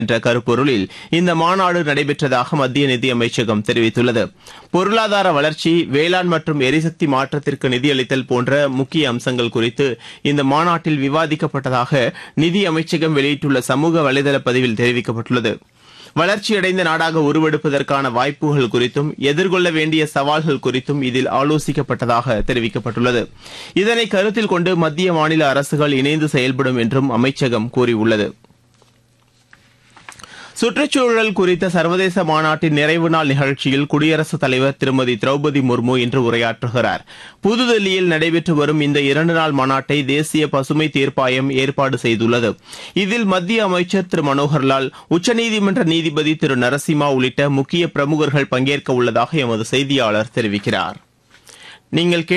என்ற கருப்பொருளில் இந்த மாநாடு நடைபெற்றதாக மத்திய நிதி அமைச்சகம் தெரிவித்துள்ளது பொருளாதார வளர்ச்சி வேளாண் மற்றும் எரிசக்தி மாற்றத்திற்கு நிதியளித்தல் போன்ற முக்கிய அம்சங்கள் குறித்து இந்த மாநாட்டில் விவாதிக்கப்பட்டதாக நிதி அமைச்சகம் வெளியிட்டுள்ள சமூக வலைதள பதிவில் தெரிவிக்கப்பட்டுள்ளது வளர்ச்சியடைந்த நாடாக உருவெடுப்பதற்கான வாய்ப்புகள் குறித்தும் எதிர்கொள்ள வேண்டிய சவால்கள் குறித்தும் இதில் ஆலோசிக்கப்பட்டதாக தெரிவிக்கப்பட்டுள்ளது இதனை கருத்தில் கொண்டு மத்திய மாநில அரசுகள் இணைந்து செயல்படும் என்றும் அமைச்சகம் கூறியுள்ளது சுற்றுச்சூழல் குறித்த சர்வதேச மாநாட்டின் நிறைவு நாள் நிகழ்ச்சியில் குடியரசுத் தலைவர் திருமதி திரௌபதி முர்மு இன்று உரையாற்றுகிறார் புதுதில்லியில் நடைபெற்று வரும் இந்த இரண்டு நாள் மாநாட்டை தேசிய பசுமை தீர்ப்பாயம் ஏற்பாடு செய்துள்ளது இதில் மத்திய அமைச்சர் திரு மனோகர்லால் உச்சநீதிமன்ற நீதிபதி திரு நரசிம்மா உள்ளிட்ட முக்கிய பிரமுகர்கள் பங்கேற்க உள்ளதாக எமது செய்தியாளர் தெரிவிக்கிறார் நீங்கள் கேட்டு